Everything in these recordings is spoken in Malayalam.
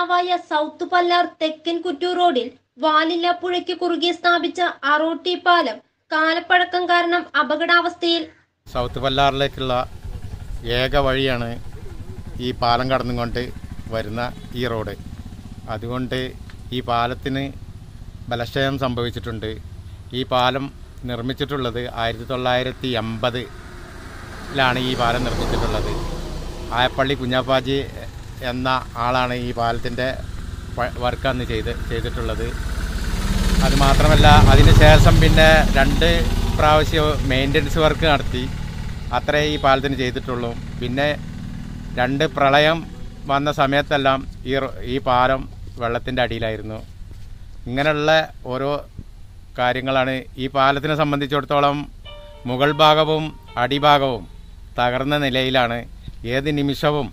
തിരുനാവായ സൗത്ത് പല്ലാർ തെക്കൻ കുറ്റൂർ റോഡിൽ വാലില്ലപ്പുഴയ്ക്ക് കുറുകെ സ്ഥാപിച്ച അറോട്ടി പാലം കാലപ്പഴക്കം കാരണം അപകടാവസ്ഥയിൽ സൗത്ത് പല്ലാറിലേക്കുള്ള ഏക വഴിയാണ് ഈ പാലം കടന്നുകൊണ്ട് വരുന്ന ഈ റോഡ് അതുകൊണ്ട് ഈ പാലത്തിന് ബലക്ഷയം സംഭവിച്ചിട്ടുണ്ട് ഈ പാലം നിർമ്മിച്ചിട്ടുള്ളത് ആയിരത്തി തൊള്ളായിരത്തി എൺപതിലാണ് ഈ പാലം നിർമ്മിച്ചിട്ടുള്ളത് ആയപ്പള്ളി കുഞ്ഞാപ്പാജി എന്ന ആളാണ് ഈ പാലത്തിൻ്റെ വർക്ക് അന്ന് ചെയ്ത് ചെയ്തിട്ടുള്ളത് അത് മാത്രമല്ല അതിന് ശേഷം പിന്നെ രണ്ട് പ്രാവശ്യം മെയിൻ്റനൻസ് വർക്ക് നടത്തി അത്രേ ഈ പാലത്തിന് ചെയ്തിട്ടുള്ളൂ പിന്നെ രണ്ട് പ്രളയം വന്ന സമയത്തെല്ലാം ഈ റോ- ഈ പാലം വെള്ളത്തിൻ്റെ അടിയിലായിരുന്നു ഇങ്ങനെയുള്ള ഓരോ കാര്യങ്ങളാണ് ഈ പാലത്തിനെ സംബന്ധിച്ചിടത്തോളം മുകൾ ഭാഗവും അടിഭാഗവും തകർന്ന നിലയിലാണ് ഏത് നിമിഷവും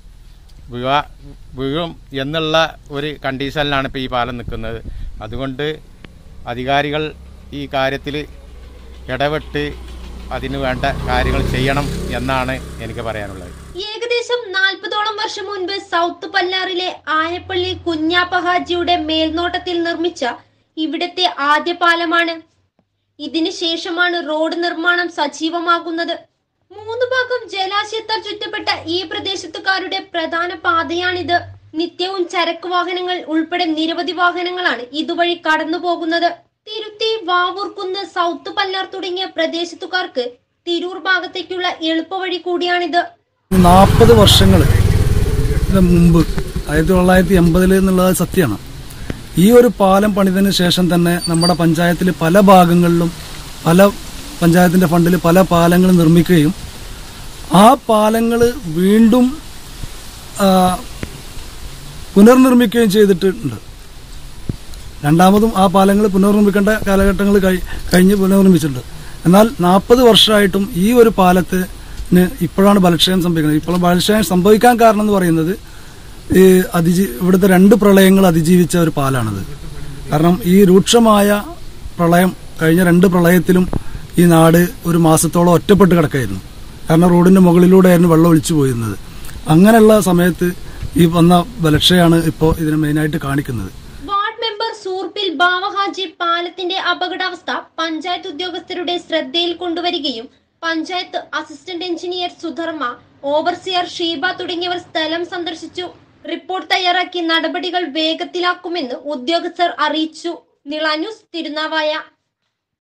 വീഴാ വീഴും എന്നുള്ള ഒരു കണ്ടീഷനിലാണ് ഇപ്പോൾ ഈ പാലം നിൽക്കുന്നത് അതുകൊണ്ട് അധികാരികൾ ഈ കാര്യത്തിൽ ഇടപെട്ട് അതിന് വേണ്ട കാര്യങ്ങൾ ചെയ്യണം എന്നാണ് എനിക്ക് പറയാനുള്ളത് ഏകദേശം നാൽപ്പതോളം വർഷം മുൻപ് സൗത്ത് പല്ലാറിലെ ആയപ്പള്ളി കുഞ്ഞാപ്പ ഹാജിയുടെ മേൽനോട്ടത്തിൽ നിർമ്മിച്ച ഇവിടത്തെ ആദ്യ പാലമാണ് ഇതിന് ശേഷമാണ് റോഡ് നിർമ്മാണം സജീവമാകുന്നത് മൂന്ന് ഭാഗം ജലാശയത്താൽ ചുറ്റപ്പെട്ട ഈ പ്രദേശത്തുകാരുടെ പ്രധാന പാതയാണിത് നിത്യവും ചരക്ക് വാഹനങ്ങൾ ഉൾപ്പെടെ നിരവധി വാഹനങ്ങളാണ് ഇതുവഴി കടന്നു പോകുന്നത് തിരുത്തി വാവൂർക്കുന്ന് സൗത്ത് പല്ലാർ തുടങ്ങിയ പ്രദേശത്തുകാർക്ക് തിരൂർ ഭാഗത്തേക്കുള്ള എളുപ്പവഴി കൂടിയാണിത് നാൽപ്പത് വർഷങ്ങൾ മുമ്പ് ആയിരത്തി തൊള്ളായിരത്തി എൺപതിൽ എന്നുള്ളത് സത്യമാണ് ഈ ഒരു പാലം പണിതതിന് ശേഷം തന്നെ നമ്മുടെ പഞ്ചായത്തിൽ പല ഭാഗങ്ങളിലും പല പഞ്ചായത്തിന്റെ ഫണ്ടിൽ പല പാലങ്ങൾ നിർമ്മിക്കുകയും ആ പാലങ്ങൾ വീണ്ടും ആ, പുനർനിർമ്മിക്കുകയും ചെയ്തിട്ടുണ്ട് രണ്ടാമതും ആ പാലങ്ങൾ പുനർനിർമ്മിക്കേണ്ട കാലഘട്ടങ്ങൾ കഴി- കഴിഞ്ഞ് പുനർനിർമ്മിച്ചിട്ടുണ്ട് എന്നാൽ നാൽപ്പത് വർഷമായിട്ടും ഈ ഒരു പാലത്തിന് ഇപ്പോഴാണ് ബലക്ഷയം സംഭവിക്കുന്നത് ഇപ്പോൾ ബലക്ഷയം സംഭവിക്കാൻ കാരണം എന്ന് പറയുന്നത് ഈ അതിജീ ഇവിടുത്തെ രണ്ട് പ്രളയങ്ങൾ അതിജീവിച്ച ഒരു പാലാണത് കാരണം ഈ രൂക്ഷമായ പ്രളയം കഴിഞ്ഞ രണ്ട് പ്രളയത്തിലും ഈ നാട് ഒരു മാസത്തോളം ഒറ്റപ്പെട്ട് കിടക്കായിരുന്നു കാരണം റോഡിന്റെ മുകളിലൂടെയായിരുന്നു വെള്ളം ഒലിച്ചു പോയിരുന്നത് അങ്ങനെയുള്ള സമയത്ത് ഈ വന്ന ബലക്ഷയാണ് ഇപ്പോൾ ഇതിനെ മെയിനായിട്ട് കാണിക്കുന്നത് വാർഡ് മെമ്പർ സൂർപ്പിൽ ബാവഹാജി പാലത്തിന്റെ അപകടാവസ്ഥ പഞ്ചായത്ത് ഉദ്യോഗസ്ഥരുടെ ശ്രദ്ധയിൽ കൊണ്ടുവരികയും panchayat assistant engineer Sudharma overseer Sheeba തുടങ്ങിയവർ സ്ഥലം സന്ദർശിച്ചു റിപ്പോർട്ട് തയ്യാറാക്കി നടപടികൾ വേഗത്തിലാക്കുമെന്ന് ഉദ്യോഗസ്ഥർ അറിയിച്ചു നിള ന്യൂസ് തിരുനാവായ